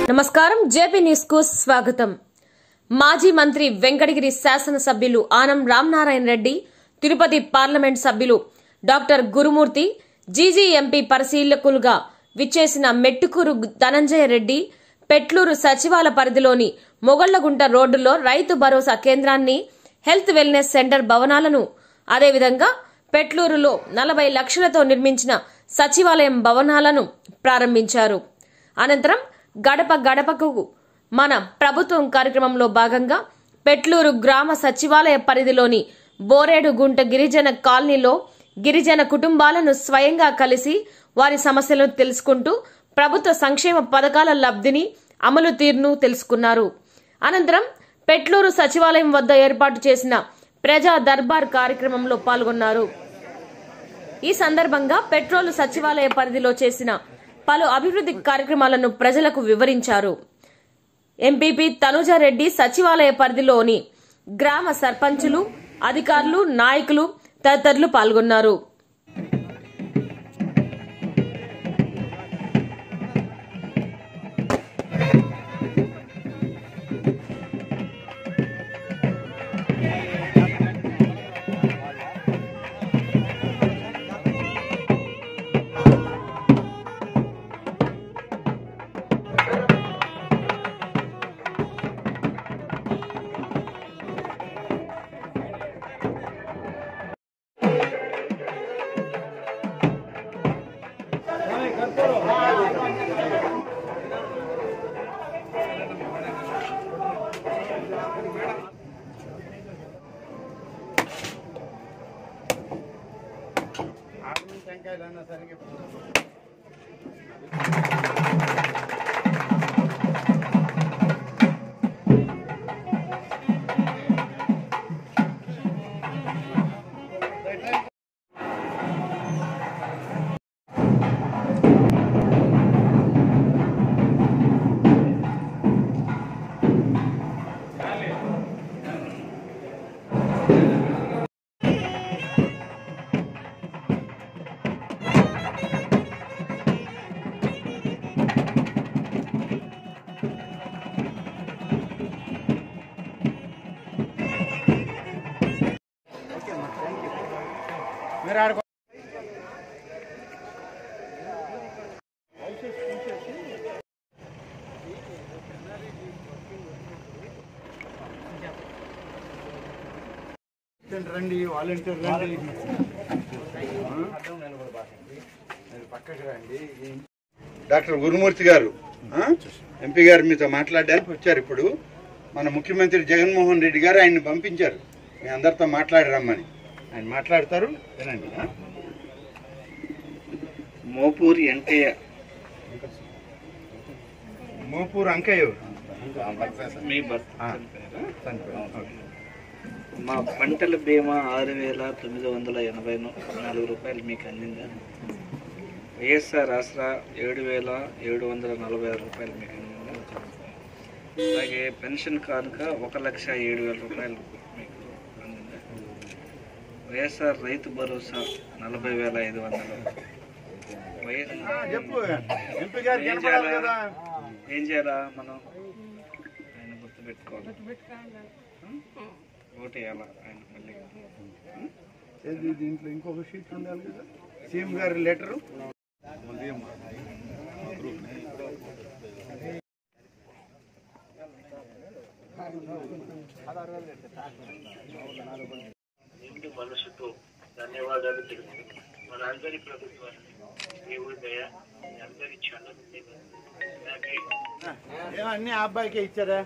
నమస్కారం JP news కు స్వాగతం మాజీ మంత్రి వెంకటగిరి శాసనసభ్యులు ఆనం రామనారాయణ రెడ్డి తిరుపతి పార్లమెంట్ సభ్యులు డాక్టర్ గురుమూర్తి జీజీఎంపీ పరిశీలకులుగా విచ్చేసిన మెట్టుకూరు ధనంజయ రెడ్డి పెట్లూరు సచివాల పరిధిలోని మొగళ్లగుంట రోడ్డులో రైతు భరోసా కేంద్రాన్ని హెల్త్ వెల్నెస్ సెంటర్ భవనాలను అదేవిధంగా పెట్లూరులో నలభై లక్షలతో నిర్మించిన సచివాలయం భవనాలను ప్రారంభించారు అనంతరం గడప గడపకు మన ప్రభుత్వం కార్యక్రమంలో భాగంగా పెట్లూరు గ్రామ సచివాలయ పరిధిలోని బోరేడు గుంట గిరిజన కాలనీలో గిరిజన కుటుంబాలను స్వయంగా కలిసి వారి సమస్యలను తెలుసుకుంటూ ప్రభుత్వ సంక్షేమ పథకాల లబ్ధిని అమలు తీరును తెలుసుకున్నారు అనంతరం పెట్లూరు సచివాలయం వద్ద ఏర్పాటు చేసిన ప్రజా దర్బార్ కార్యక్రమంలో పాల్గొన్నారు ఈ సందర్భంగా పెట్రోలు సచివాలయ పరిధిలో చేసిన పలు అభివృద్ధి కార్యక్రమాలను ప్రజలకు వివరించారు ఎంపీపీ తనుజారెడ్డి సచివాలయ పరిధిలోని గ్రామ సర్పంచులు అధికారులు నాయకులు తదితరులు పాల్గొన్నారు మీరు ఆడుకో రండి వాలంటీర్ రండి మీరు పక్కకి రండి డాక్టర్ గురుమూర్తి గారు ఆ? ఎంపీ గారు మీతో మాట్లాడడానికి వచ్చారు ఇప్పుడు మన ముఖ్యమంత్రి జగన్మోహన్ రెడ్డి గారు ఆయన్ని పంపించారు మీ అందరితో మాట్లాడి రమ్మని ఆయన మాట్లాడతారు వినండి ఆ? మోపూరి వెంకయ్య మోపూర్ అంకయ్య ఎవరు? మీ భర్త ఆ. చనిపోయారా? చనిపోయారు. ఓకే. మా పంటల బీమా ఆరు వేల తొమ్మిది వందల ఎనభై నాలుగు రూపాయలు మీకు అందిందా వైఎస్ఆర్ ఆసరా ఏడు వేల ఏడు వందల నలభై ఆరు రూపాయలు మీకు అందిందా అలాగే పెన్షన్ కానుక ఒక లక్ష ఏడు వేల రూపాయలు మీకు అందిందా వైఎస్ఆర్ రైతు భరోసా నలభై వేల ఐదు వందలు వైఎస్ ఆ, చెప్పు ఎంపీ గారికి ఏం వినపడాలి చేయాలా? కదా ఏం చేయాలా మనం ఆయన గుర్తు పెట్టుకోవాలి ఓటు వేయాలా ఆయన మళ్ళీ ఏది దీంట్లో ఇంకొక షీట్ ఉండాలి కదా సీఎం గారి లెటరు నిండు మనసుతో ధన్యవాదాలు తెలుపు మన అందరి ప్రభుత్వానికి దేవుడి దయ మీ అందరి చల్లని అలాగే ఏమన్నీ ఆ అబ్బాయికే ఇచ్చారా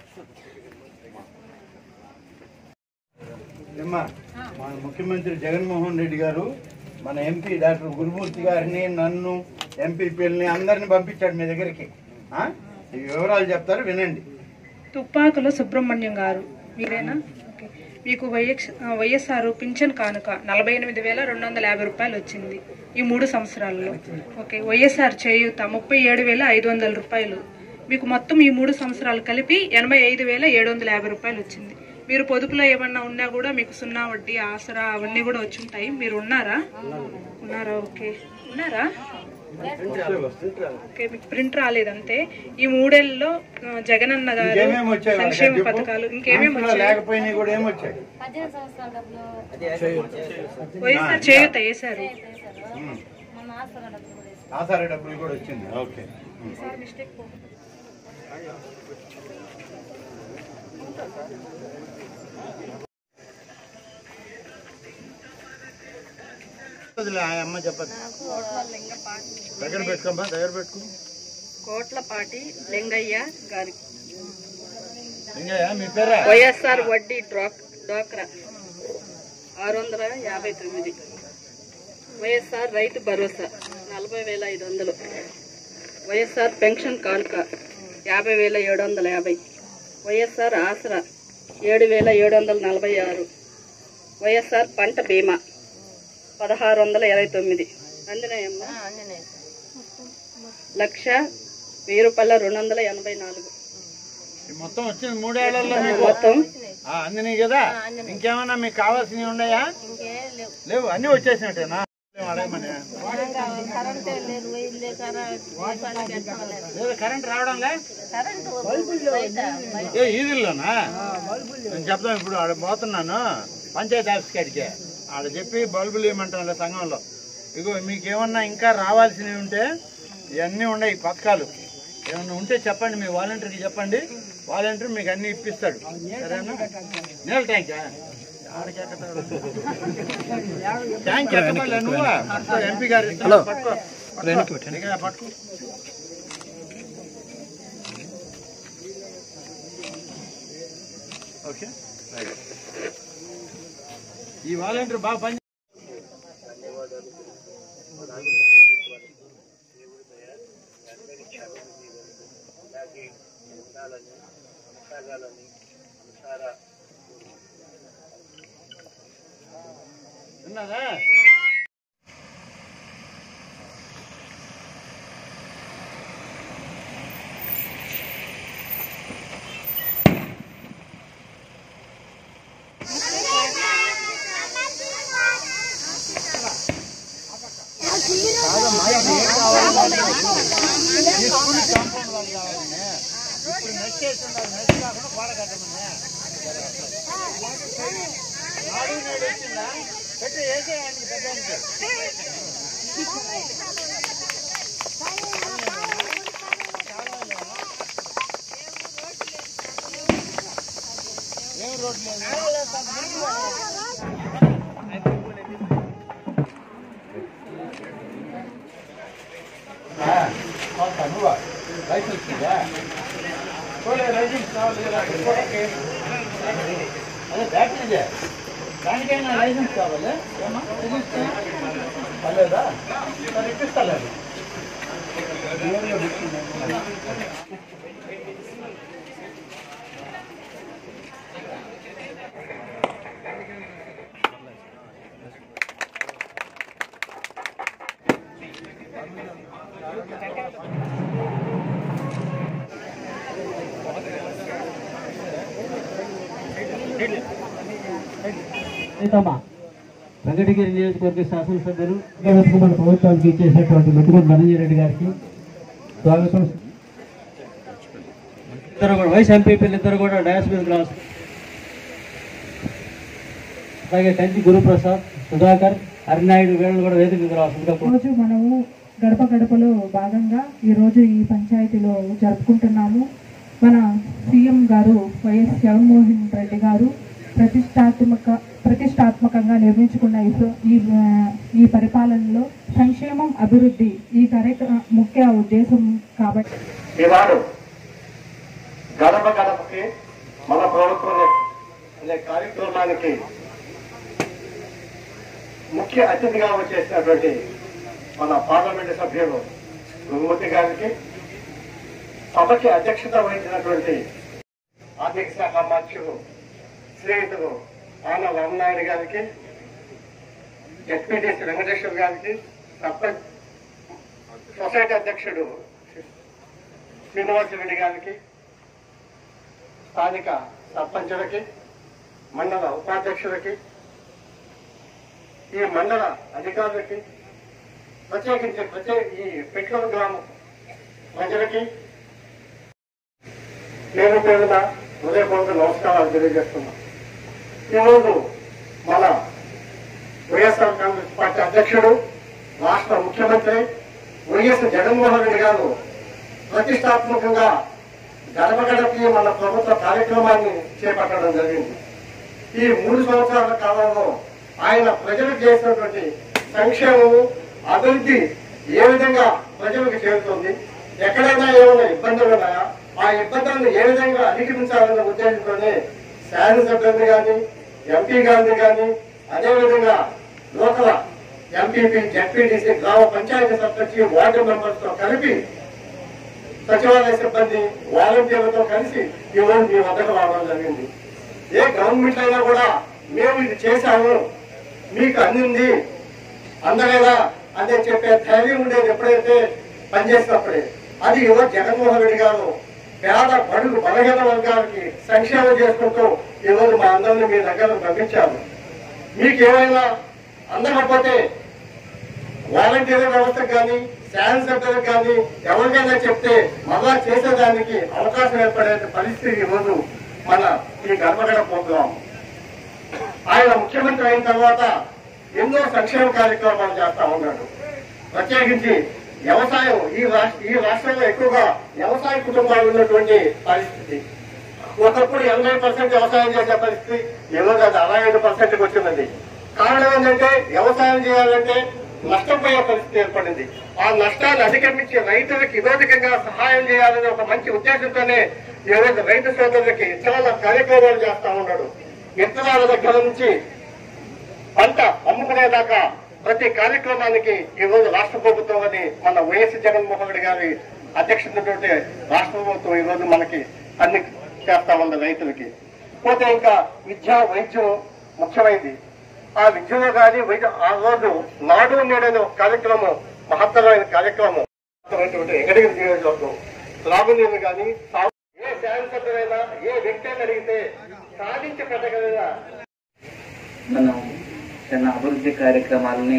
ఏమ్మా మన ముఖ్యమంత్రి జగన్మోహన్ రెడ్డి గారు మన ఎంపీ డాక్టర్ గురుమూర్తి గారిని నన్ను ఎంపీపీలని అందరిని పంపించాడు మీ దగ్గరికి ఆ? ఈ వివరాలు చెప్తారు వినండి తుప్పాకుల సుబ్రహ్మణ్యం గారు మీరేనా ఓకే. మీకు వైఎక్స్ వైఎస్ఆర్ పింఛన్ కానుక నలభై ఎనిమిది వేల రెండు వందల యాభై రూపాయలు వచ్చింది ఈ మూడు సంవత్సరాల్లో ఓకే వైఎస్ఆర్ చేయూత ముప్పై ఏడు వేల ఐదు వందల రూపాయలు మీకు మొత్తం ఈ మూడు సంవత్సరాలు కలిపి ఎనభై ఐదు వేల ఏడు వందల యాభై రూపాయలు వచ్చింది మీరు పొదుపులో ఏమన్నా ఉన్నా కూడా మీకు సున్నా వడ్డీ ఆసరా అవన్నీ కూడా వచ్చి ఉంటాయి మీరు ఉన్నారా ఉన్నారా ఓకే ఉన్నారా ఓకే మీకు ప్రింట్ రాలేదంతే ఈ మూడేళ్ళలో ఆ, జగనన్న గారు ఇంకేమేమి వచ్చాయి వాళ్ళకి సంక్షేమ చెప్పు. పథకాలు ఇంకేమేమి ఆంధ్రలో వచ్చాయి లేకపోయినాయి కూడా ఏమొచ్చాయి పద్దెనిమిది సంవత్సరాల డబ్బులు వైఎస్ఆర్ చేయూత వేశారు ఉమ్. మన ఆస్తుల డబ్బులు కూడా వేసారు. ఆధార డబ్బులు కూడా వచ్చింది ఓకే ఉమ్. మిస్టేక్ వదిలే, ఆ అమ్మ చెప్పదు దగ్గర పెట్టుకోమ్మా దగ్గర పెట్టుకో కోట్లపాటి లింగయ్య గారి ఇంకా మీ పేరా వైఎస్ఆర్ వడ్డీ డ్రాక్ డ్వాక్రా ఆరు వందల యాభై తొమ్మిది వైఎస్ఆర్ రైతు భరోసా నలభై వేల ఐదు వందలు వైఎస్ఆర్ పెన్షన్ కానుక యాభై వేల ఏడు వందల యాభై వైఎస్ఆర్ ఆసరా ఏడు వేల ఏడు వందల నలభై ఆరు వైఎస్ఆర్ పంట బీమా పదహారు వందల ఇరవై తొమ్మిది అందినాయమ్మా లక్ష వెయ్యి రూపాయల రెండు వందల ఎనభై నాలుగు ఈ మొత్తం వచ్చింది మూడేళ్లలో మీకు మొత్తం ఆ, అందినాయి కదా ఇంకేమన్నా మీకు కావాల్సినవి ఉన్నాయా లేవు అన్ని వచ్చేసినట్టేనా ఏం అడగమని లేదు కరెంట్ రావడం లే ఏ ఈదుల్లోనా నేను చెప్తాను ఇప్పుడు ఆడ పోతున్నాను పంచాయతీ ఆఫీస్ కాడికి ఆడ చెప్పి బల్బులు ఇవ్వమంటాను సంఘంలో ఇగో మీకు ఏమన్నా ఇంకా రావాల్సినవి ఉంటే ఇవన్నీ ఉన్నాయి ఈ పథకాలు ఏమన్నా ఉంటే చెప్పండి మీ వాలంటీర్కి చెప్పండి వాలంటీర్ మీకు అన్ని ఇప్పిస్తాడు సరేనా నీళ్ళ ట్యాంకా ఆడికి ఎక్కతాడు. ట్యాంక్ ఎక్కమలే నువ్వు పట్టుకో, ఎంపీ గారు ఇస్తారు. పట్టుకో పట్టుకో. ఇక్కడ పట్టుకో ఓకే రైట్. ఈ వాలంటీర్ బాగా పని విన్నారా ఇప్పుడు మెసేజ్ ఉండాలి మెసేజ్ కాకుండా గోడ కట్టమని నాడు నేడు వచ్చిందా పెట్టి వేసేయండి పెద్దానికి ఏం రోడ్లు నువ్వా లైసెన్స్ ఉందా చూడలే లైసెన్స్ కావాలి లేదా? ఫోటోకి. అదే బ్యాటరీదే దానికైనా లైసెన్స్ కావాలి ఏమా లైసెన్స్ పర్లేదా సరే ఇప్పిస్తాలే సీతమ్మ వెంకటగిరి నియోజకవర్గ శాసనసభ్యులు ఇంతవరకు మన ప్రభుత్వానికి ఇచ్చేసినటువంటి మెట్టుకుంట ధనంజయ రెడ్డి గారికి స్వాగతం ఇద్దరు కూడా వైస్ ఎంపీపీలు ఇద్దరు కూడా డయాస్ మీద రాసు అలాగే కంచి గురుప్రసాద్ సుధాకర్ హరినాయుడు వీళ్ళు కూడా వేదిక మీద రావాల్సిందిగా కోరుతున్నాను. రోజు మనము గడప గడపలో భాగంగా ఈ రోజు ఈ పంచాయతీలో జరుపుకుంటున్నాము మన సీఎం గారు వైఎస్ జగన్మోహన్ రెడ్డి గారు ప్రతిష్టాత్మక ప్రతిష్టాత్మకంగా నిర్మించుకున్న ఈ ప్ర- ఈ ఆ, ఈ పరిపాలనలో సంక్షేమం అభివృద్ధి ఈ కార్యక్రమ ముఖ్య ఉద్దేశం కాబట్టి ఈనాడు గడప గడపకి మన ప్రభుత్వం అనే కార్యక్రమానికి ముఖ్య అతిథిగా వచ్చేసినటువంటి మన పార్లమెంటు సభ్యులు గురుమూర్తి గారికి సభకి అధ్యక్షత వహించినటువంటి ఆర్థిక శాఖ మంత్రులు శ్రీయుతులు ఆన రామనాయుడు గారికి ఎస్పీటీసీ వెంకటేశ్వర గారికి సర్పంచ్ సొసైటీ అధ్యక్షుడు శ్రీనివాసరెడ్డి గారికి స్థానిక సర్పంచులకి మండల ఉపాధ్యక్షులకి ఈ మండల అధికారులకి ప్రత్యేకించి ప్రత్యేక ఈ పెట్రోల్ గ్రామం ప్రజలకి పేరు పేరున హృదయపూర్వక నమస్కారాలు తెలియజేస్తున్నాం ఈరోజు మన వైఎస్ఆర్ కాంగ్రెస్ పార్టీ అధ్యక్షుడు రాష్ట్ర ముఖ్యమంత్రి వైఎస్ జగన్మోహన్ రెడ్డి గారు ప్రతిష్టాత్మకంగా గడప గడపకి మన ప్రభుత్వ కార్యక్రమాన్ని చేపట్టడం జరిగింది ఈ మూడు సంవత్సరాల కాలంలో ఆయన ప్రజలకు చేసినటువంటి సంక్షేమము అభివృద్ధి ఏ విధంగా ప్రజలకు చేరుతుంది ఎక్కడైనా ఏమైనా ఇబ్బందులు ఉన్నాయా ఆ ఇబ్బందులను ఏ విధంగా అధిగమించాలన్న ఉద్దేశంతోనే శాసనసభ్యులు కానీ ఎంపీ గారిని కానీ అదేవిధంగా లోకల్ ఎంపీపీ జడ్పీటీసీ గ్రామ పంచాయతీ సర్పంచ్ వార్డు మెంబర్స్ తో కలిపి సచివాలయ సిబ్బంది వాలంటీర్లతో కలిసి ఈ రోజు మీ వద్దకు రావడం జరిగింది ఏ గవర్నమెంట్ అయినా కూడా మేము ఇది చేశాము మీకు అందింది అందలేదా అని చెప్పే ధైర్యం ఉండేది ఎప్పుడైతే పనిచేసినప్పుడే అది ఈరోజు జగన్మోహన్ రెడ్డి గారు పేద బడుగు బలహీన వర్గాలకి సంక్షేమం చేసుకుంటూ ఈరోజు మా అందరిని మీ దగ్గరకు పంపించాము మీకు ఏమైనా అందకపోతే వాలంటీర్ వ్యవస్థకు కానీ శాసన సభ్యులకు కానీ ఎవరికైనా చెప్తే మళ్ళా చేసేదానికి అవకాశం ఏర్పడే పరిస్థితి ఈ రోజు మన ఈ గర్భగడ ప్రోగ్రాం ఆయన ముఖ్యమంత్రి అయిన తర్వాత ఎన్నో సంక్షేమ కార్యక్రమాలు చేస్తా ఉన్నాడు ప్రత్యేకించి వ్యవసాయం ఈ రాష్ట్ర ఈ రాష్ట్రంలో ఎక్కువగా వ్యవసాయ కుటుంబాలు ఉన్నటువంటి పరిస్థితి ఒకప్పుడు ఎనభై పర్సెంట్ వ్యవసాయం చేసే పరిస్థితి ఈరోజు అది అరవై ఐదు పర్సెంట్ వచ్చిందండి కారణం ఏంటంటే వ్యవసాయం చేయాలంటే నష్టపోయే పరిస్థితి ఏర్పడింది ఆ నష్టాన్ని అధిగమించి రైతులకు ఇదోధికంగా సహాయం చేయాలనే ఒక మంచి ఉద్దేశంతోనే ఈరోజు రైతు సోదరులకి చాలా కార్యక్రమాలు చేస్తా ఉన్నాడు విత్తనాల దగ్గర నుంచి పంట అమ్ముకునేదాకా ప్రతి కార్యక్రమానికి ఈ రోజు రాష్ట్ర ప్రభుత్వం అని మన వైఎస్ జగన్మోహన్ రెడ్డి గారి అధ్యక్షతతోటి రాష్ట్ర ప్రభుత్వం ఈ రోజు మనకి అన్ని చేస్తా ఉంది రైతులకి పోతే ఇంకా విద్య వైద్యం ముఖ్యమైనది ఆ విద్యలో కానీ వైద్య ఆ రోజు నాడు నేడనే ఒక కార్యక్రమం మహత్తరమైన కార్యక్రమం మహత్తరమైనటువంటి వెంకటగిరి నియోజకవర్గం త్రాగునీరు కానీ సాగు- ఏ శాసనసభ్యులైనా ఏ వ్యక్తి అయినా అడిగితే సాధించి పెట్టగలిగిన మనం చిన్న అభివృద్ధి కార్యక్రమాలని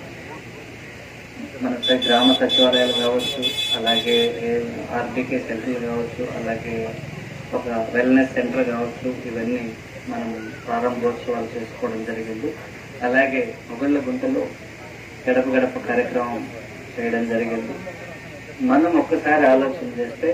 మన స- గ్రామ సచివాలయాలు కావచ్చు అలాగే ఆర్బీకే సెంటర్ కావచ్చు అలాగే ఒక వెల్నెస్ సెంటర్ కావచ్చు ఇవన్నీ మనం ప్రారంభోత్సవాలు చేసుకోవడం జరిగింది అలాగే మొగళ్ళ గుంటలో గడప గడప కార్యక్రమం చేయడం జరిగింది మనం ఒక్కసారి ఆలోచన చేస్తే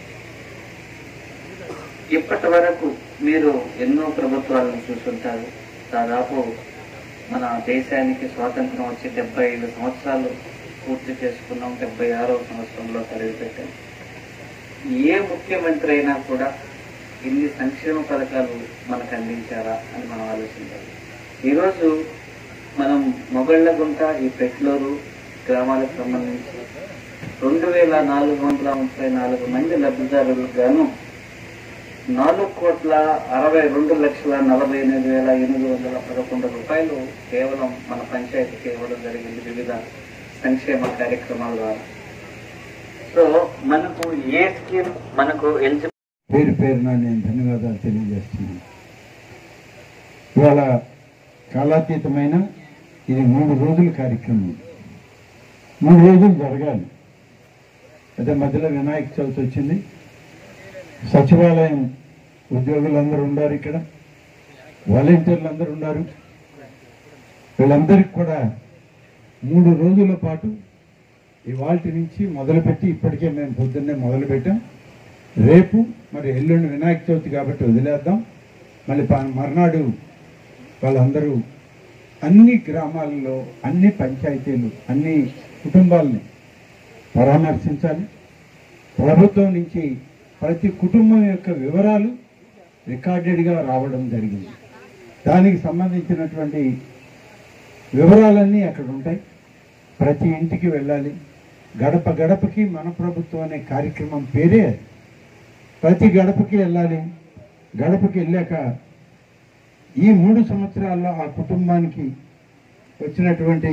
ఇప్పటి వరకు మీరు ఎన్నో ప్రభుత్వాలను చూస్తుంటారు దాదాపు మన దేశానికి స్వాతంత్రం వచ్చి డెబ్బై ఐదు సంవత్సరాలు పూర్తి చేసుకున్నాం డెబ్బై ఆరవ సంవత్సరంలో పెట్టాం ఏ ముఖ్యమంత్రి అయినా కూడా ఇన్ని సంక్షేమ పథకాలు మనకు అందించారా అని మనం ఆలోచించాలి ఈరోజు మనం మొగళ్ళగుంట ఈ పెట్లూరు గ్రామాలకు సంబంధించి రెండు వేల నాలుగు వందల ముప్పై నాలుగు మంది లబ్ధిదారులకు గాను నాలుగు కోట్ల అరవై రెండు లక్షల నలభై ఎనిమిది వేల ఎనిమిది వందల పదకొండు రూపాయలు కేవలం మన పంచాయతీకి ఇవ్వడం జరిగింది వివిధ సంక్షేమ కార్యక్రమాల ద్వారా సో మనకు ఏ స్కీమ్ మనకు ఎలిజిబుల్ పేరు పేరున నేను ధన్యవాదాలు తెలియజేస్తున్నాను ఇవాళ కాలాతీతమైన ఇది మూడు రోజుల కార్యక్రమం మూడు రోజులు జరగాలి అదే మధ్యలో వినాయక చవితి వచ్చింది సచివాలయం ఉద్యోగులందరూ ఉన్నారు ఇక్కడ వాలంటీర్లు అందరూ ఉన్నారు వీళ్ళందరికీ కూడా మూడు రోజుల పాటు ఇవాళ నుంచి మొదలుపెట్టి ఇప్పటికే మేము పొద్దున్నే మొదలుపెట్టాం రేపు మరి ఎల్లుండి వినాయక చవితి కాబట్టి వదిలేద్దాం మళ్ళీ ప- మర్నాడు వాళ్ళందరూ అన్ని గ్రామాల్లో అన్ని పంచాయతీలు అన్ని కుటుంబాలని పరామర్శించాలి ప్రభుత్వం నుంచి ప్రతి కుటుంబం యొక్క వివరాలు రికార్డెడ్గా రావడం జరిగింది దానికి సంబంధించినటువంటి వివరాలన్నీ అక్కడ ఉంటాయి ప్రతి ఇంటికి వెళ్ళాలి గడప గడపకి మన ప్రభుత్వం అనే కార్యక్రమం పేరే అది ప్రతి గడపకి వెళ్ళాలి గడపకి వెళ్ళాక ఈ మూడు సంవత్సరాల్లో ఆ కుటుంబానికి వచ్చినటువంటి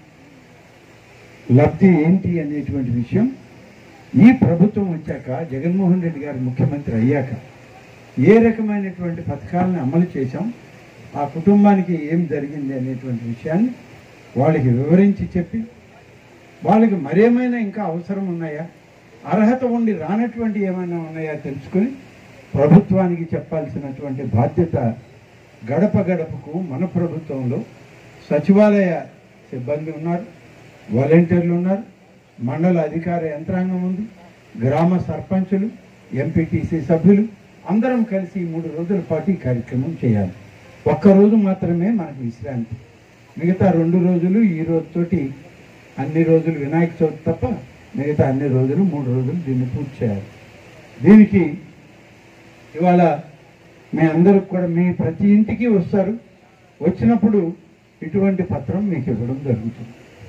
లబ్ధి ఏంటి అనేటువంటి విషయం ఈ ప్రభుత్వం వచ్చాక జగన్మోహన్ రెడ్డి గారు ముఖ్యమంత్రి అయ్యాక ఏ రకమైనటువంటి పథకాలను అమలు చేశాం ఆ కుటుంబానికి ఏం జరిగింది అనేటువంటి విషయాన్ని వాళ్ళకి వివరించి చెప్పి వాళ్ళకి మరేమైనా ఇంకా అవసరం ఉన్నాయా అర్హత ఉండి రానటువంటి ఏమైనా ఉన్నాయా తెలుసుకొని ప్రభుత్వానికి చెప్పాల్సినటువంటి బాధ్యత గడప గడపకు మన ప్రభుత్వంలో సచివాలయ సిబ్బంది ఉన్నారు వాలంటీర్లు ఉన్నారు మండల అధికార యంత్రాంగం ఉంది గ్రామ సర్పంచులు ఎంపీటీసీ సభ్యులు అందరం కలిసి ఈ మూడు రోజుల పాటు ఈ కార్యక్రమం చేయాలి ఒక్క రోజు మాత్రమే మనకు విశ్రాంతి మిగతా రెండు రోజులు ఈ రోజుతోటి అన్ని రోజులు వినాయక చవితి తప్ప మిగతా అన్ని రోజులు మూడు రోజులు దీన్ని పూర్తి చేయాలి దీనికి ఇవాళ మీ అందరూ కూడా మీ ప్రతి ఇంటికి వస్తారు వచ్చినప్పుడు ఇటువంటి పత్రం మీకు ఇవ్వడం జరుగుతుంది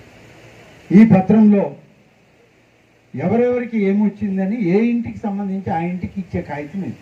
ఈ పత్రంలో ఎవరెవరికి ఏమొచ్చిందని ఏ ఇంటికి సంబంధించి ఆ ఇంటికి ఇచ్చే కాగితం ఇది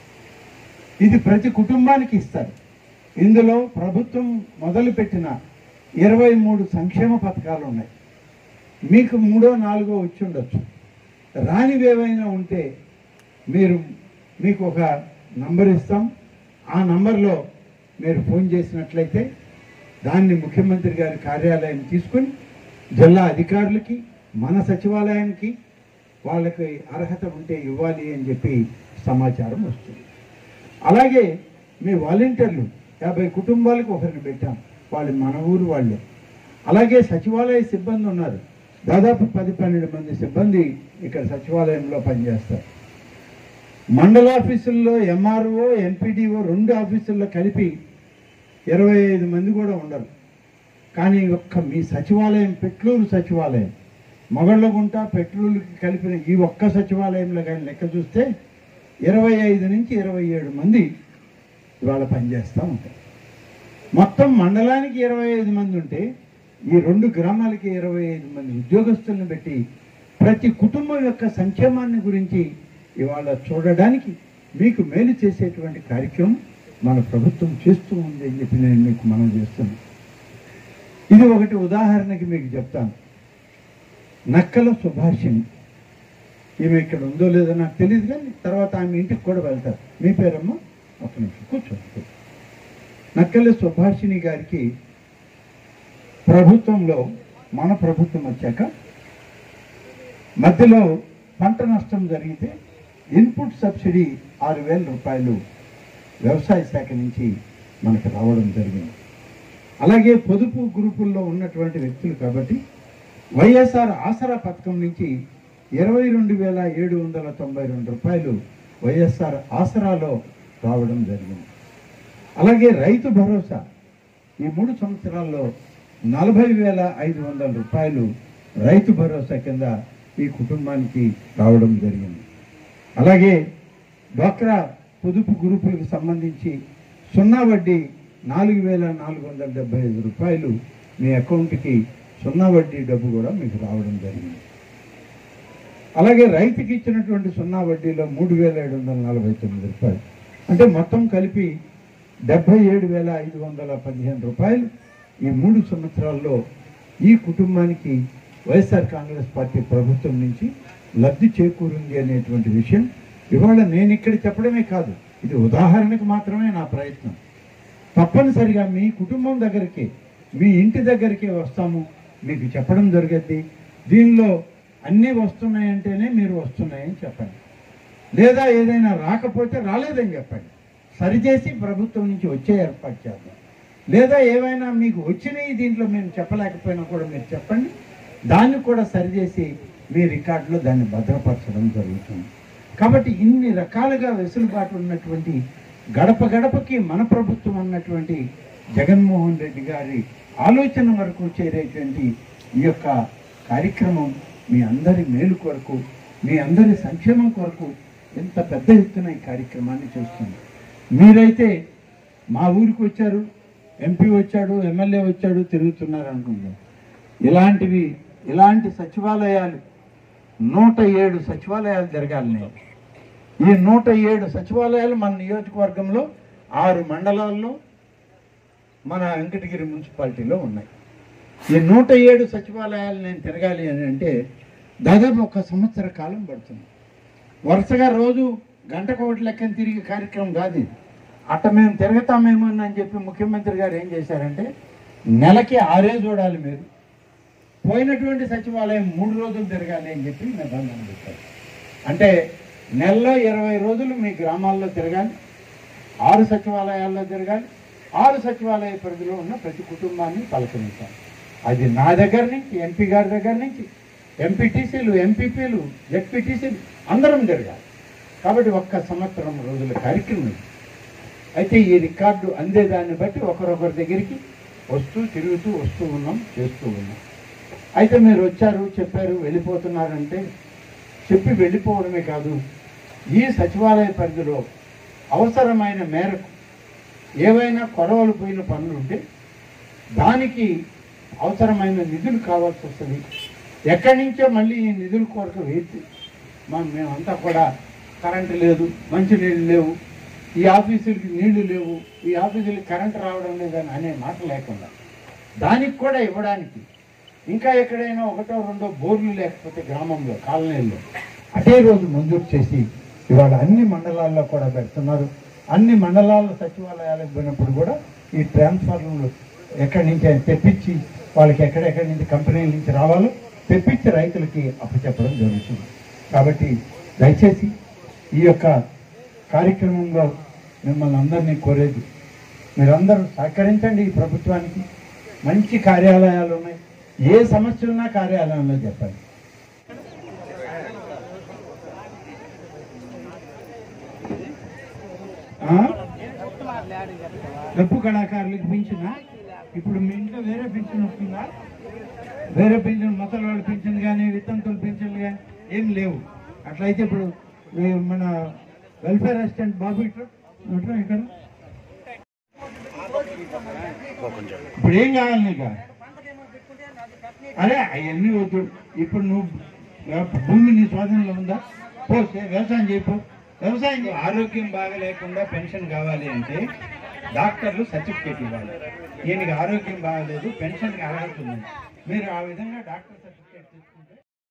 ఇది ప్రతి కుటుంబానికి ఇస్తారు ఇందులో ప్రభుత్వం మొదలుపెట్టిన ఇరవై మూడు సంక్షేమ పథకాలు ఉన్నాయి మీకు మూడో నాలుగో వచ్చి ఉండొచ్చు రానివి ఏవైనా ఉంటే మీరు మీకు ఒక నంబర్ ఇస్తాం ఆ నంబర్లో మీరు ఫోన్ చేసినట్లయితే దాన్ని ముఖ్యమంత్రి గారి కార్యాలయం తీసుకుని జిల్లా అధికారులకి మన సచివాలయానికి వాళ్ళకి అర్హత ఉంటే ఇవ్వాలి అని చెప్పి సమాచారం వస్తుంది అలాగే మీ వాలంటీర్లు యాభై కుటుంబాలకు ఒకరిని పెట్టాం వాళ్ళు మన ఊరు వాళ్ళే అలాగే సచివాలయ సిబ్బంది ఉన్నారు దాదాపు పది పన్నెండు మంది సిబ్బంది ఇక్కడ సచివాలయంలో పనిచేస్తారు మండల ఆఫీసుల్లో ఎంఆర్ఓ ఎంపీడీఓ రెండు ఆఫీసుల్లో కలిపి ఇరవై ఐదు మంది కూడా ఉండరు కానీ ఒక్క మీ సచివాలయం పెట్లూరు సచివాలయం మొగళ్ళగుంట పెట్లూరుకి కలిపిన ఈ ఒక్క సచివాలయంలో కానీ లెక్క చూస్తే ఇరవై ఐదు నుంచి ఇరవై ఏడు మంది ఇవాళ పనిచేస్తూ ఉంటారు మొత్తం మండలానికి ఇరవై ఐదు మంది ఉంటే ఈ రెండు గ్రామాలకి ఇరవై ఐదు మంది ఉద్యోగస్తులను పెట్టి ప్రతి కుటుంబం యొక్క సంక్షేమాన్ని గురించి ఇవాళ చూడడానికి మీకు మేలు చేసేటువంటి కార్యక్రమం మన ప్రభుత్వం చేస్తూ ఉంది అని చెప్పి నేను మీకు మనం చేస్తున్నాను ఇది ఒకటి ఉదాహరణకి మీకు చెప్తాను నక్కల సుభాషిణి ఈమె ఇక్కడ ఉందో లేదో నాకు తెలియదు కానీ తర్వాత ఆమె ఇంటికి కూడా వెళ్తారు మీ పేరమ్మా ఒక నిమిషం కూర్చోండి కూర్చోండి. నక్కల సుభాషిణి గారికి ప్రభుత్వంలో మన ప్రభుత్వం వచ్చాక మధ్యలో పంట నష్టం జరిగితే ఇన్పుట్ సబ్సిడీ ఆరు వేల రూపాయలు వ్యవసాయ శాఖ నుంచి మనకు రావడం జరిగింది అలాగే పొదుపు గ్రూపుల్లో ఉన్నటువంటి వ్యక్తులు కాబట్టి వైఎస్ఆర్ ఆసరా పథకం నుంచి ఇరవై రెండు వేల ఏడు వందల తొంభై రెండు రూపాయలు వైఎస్ఆర్ ఆసరాలో రావడం జరిగింది అలాగే రైతు భరోసా ఈ మూడు సంవత్సరాల్లో నలభై వేల ఐదు వందల రూపాయలు రైతు భరోసా కింద ఈ కుటుంబానికి రావడం జరిగింది అలాగే డ్వాక్రా పొదుపు గ్రూపులకు సంబంధించి సున్నా వడ్డీ నాలుగు వేల నాలుగు వందల డెబ్బై ఐదు రూపాయలు మీ అకౌంట్కి సున్నా వడ్డీ డబ్బు కూడా మీకు రావడం జరిగింది అలాగే రైతుకి ఇచ్చినటువంటి సున్నా వడ్డీలో మూడు వేల ఏడు వందల నలభై తొమ్మిది రూపాయలు అంటే మొత్తం కలిపి డెబ్బై ఏడు వేల ఐదు వందల పదిహేను రూపాయలు ఈ మూడు సంవత్సరాల్లో ఈ కుటుంబానికి వైఎస్ఆర్ కాంగ్రెస్ పార్టీ ప్రభుత్వం నుంచి లబ్ధి చేకూరింది అనేటువంటి విషయం ఇవాళ నేను ఇక్కడ చెప్పడమే కాదు ఇది ఉదాహరణకు మాత్రమే నా ప్రయత్నం తప్పనిసరిగా మీ కుటుంబం దగ్గరికి మీ ఇంటి దగ్గరికి వస్తాము మీకు చెప్పడం జరుగుద్ది దీనిలో అన్నీ వస్తున్నాయంటేనే మీరు వస్తున్నాయని చెప్పండి లేదా ఏదైనా రాకపోతే రాలేదని చెప్పండి సరిచేసి ప్రభుత్వం నుంచి వచ్చే ఏర్పాటు చేద్దాం లేదా ఏవైనా మీకు వచ్చినాయి దీంట్లో మేము చెప్పలేకపోయినా కూడా మీరు చెప్పండి దాన్ని కూడా సరిచేసి మీ రికార్డులో దాన్ని భద్రపరచడం జరుగుతుంది కాబట్టి ఇన్ని రకాలుగా వెసులుబాటు ఉన్నటువంటి గడప గడపకి మన ప్రభుత్వం అన్నటువంటి జగన్మోహన్ రెడ్డి గారి ఆలోచన వరకు చేరేటువంటి ఈ యొక్క కార్యక్రమం మీ అందరి మేలు కొరకు మీ అందరి సంక్షేమం కొరకు ఎంత పెద్ద ఎత్తున ఈ కార్యక్రమాన్ని చేస్తుంది మీరైతే మా ఊరికి వచ్చారు ఎంపీ వచ్చాడు ఎమ్మెల్యే వచ్చాడు తిరుగుతున్నారు అనుకుంటారు ఇలాంటివి ఇలాంటి సచివాలయాలు నూట ఏడు సచివాలయాలు జరగాలి నేను ఈ నూట ఏడు సచివాలయాలు మన నియోజకవర్గంలో ఆరు మండలాల్లో మన వెంకటగిరి మున్సిపాలిటీలో ఉన్నాయి ఈ నూట ఏడు సచివాలయాలు నేను తిరగాలి అని అంటే దాదాపు ఒక సంవత్సర కాలం పడుతుంది వరుసగా రోజు గంటకు ఒకటి లెక్కన తిరిగే కార్యక్రమం కాదు ఇది అట్ట మేము తిరుగుతామేమో అని చెప్పి ముఖ్యమంత్రి గారు ఏం చేశారంటే నెలకి ఆరే చూడాలి మీరు పోయినటువంటి సచివాలయం మూడు రోజులు తిరగాలి అని చెప్పి నిబంధన పెట్టారు అంటే నెలలో ఇరవై రోజులు మీ గ్రామాల్లో తిరగాలి ఆరు సచివాలయాల్లో తిరగాలి ఆరు సచివాలయ పరిధిలో ఉన్న ప్రతి కుటుంబాన్ని పలకరించాలి అది నా దగ్గర నుంచి ఎంపీ గారి దగ్గర నుంచి ఎంపీటీసీలు ఎంపీపీలు జెడ్పీటీసీలు అందరం తిరగాలి కాబట్టి ఒక్క సంవత్సరం రోజుల కార్యక్రమం ఇది. అయితే ఈ రికార్డు అందేదాన్ని బట్టి ఒకరొకరి దగ్గరికి వస్తూ తిరుగుతూ వస్తూ ఉన్నాం చేస్తూ ఉన్నాం అయితే మీరు వచ్చారు చెప్పారు వెళ్ళిపోతున్నారంటే చెప్పి వెళ్ళిపోవడమే కాదు ఈ సచివాలయ పరిధిలో అవసరమైన మేరకు ఏవైనా కొరవలు పోయిన పనులు ఉంటే దానికి అవసరమైన నిధులు కావాల్సి వస్తుంది ఎక్కడి నుంచో మళ్ళీ ఈ నిధుల కొరకు వేసి మా మేమంతా కూడా కరెంటు లేదు మంచినీళ్ళు లేవు ఈ ఆఫీసులకి నీళ్లు లేవు ఈ ఆఫీసులకి కరెంటు రావడం లేదని అనే మాట లేకుండా దానికి కూడా ఇవ్వడానికి ఇంకా ఎక్కడైనా ఒకటో రెండో బోర్లు లేకపోతే గ్రామంలో కాలనీల్లో అదే రోజు మంజూరు చేసి ఇవాళ అన్ని మండలాల్లో కూడా పెడుతున్నారు అన్ని మండలాల సచివాలయాలకు పోయినప్పుడు కూడా ఈ ట్రాన్స్ఫార్మర్లు ఎక్కడి నుంచి అయినా తెప్పించి వాళ్ళకి ఎక్కడెక్కడి నుంచి కంపెనీల నుంచి రావాలో తెప్పించి రైతులకి అప్పచెప్పడం జరుగుతుంది కాబట్టి దయచేసి ఈ యొక్క కార్యక్రమంలో మిమ్మల్ని అందరినీ కోరేది మీరందరూ సహకరించండి ఈ ప్రభుత్వానికి మంచి కార్యాలయాలు ఉన్నాయి ఏ సమస్య ఉన్నా కార్యాలయంలో చెప్పండి ఆ? డప్పు కళాకారులకు పెంచినా ఇప్పుడు మీ ఇంట్లో వేరే పెన్షన్ వస్తుందా వేరే పెన్షన్ మొసలి వాళ్ళ పెన్షన్ కానీ వితంతుల పెన్షన్ కానీ ఏం లేవు అట్లయితే ఇప్పుడు ఈ మన వెల్ఫేర్ అసిస్టెంట్ బాబు ఇట్లా ఇట్లా ఇక్కడ ఇప్పుడు ఏం కావాలి నీకు అరే అవన్నీ వద్దు ఇప్పుడు నువ్వు భూమి నీ స్వాధీనంలో ఉందా పోస్తే వ్యవసాయం చేయపో వ్యవసాయం చేయి. ఆరోగ్యం బాగా లేకుండా పెన్షన్ కావాలి అంటే డాక్టర్లు సర్టిఫికేట్ ఇవ్వాలి ఈయనకి ఆరోగ్యం బాగలేదు పెన్షన్కి అర్హత ఉంది మీరు ఆ విధంగా డాక్టర్ సర్టిఫికేట్ తీసుకుంటే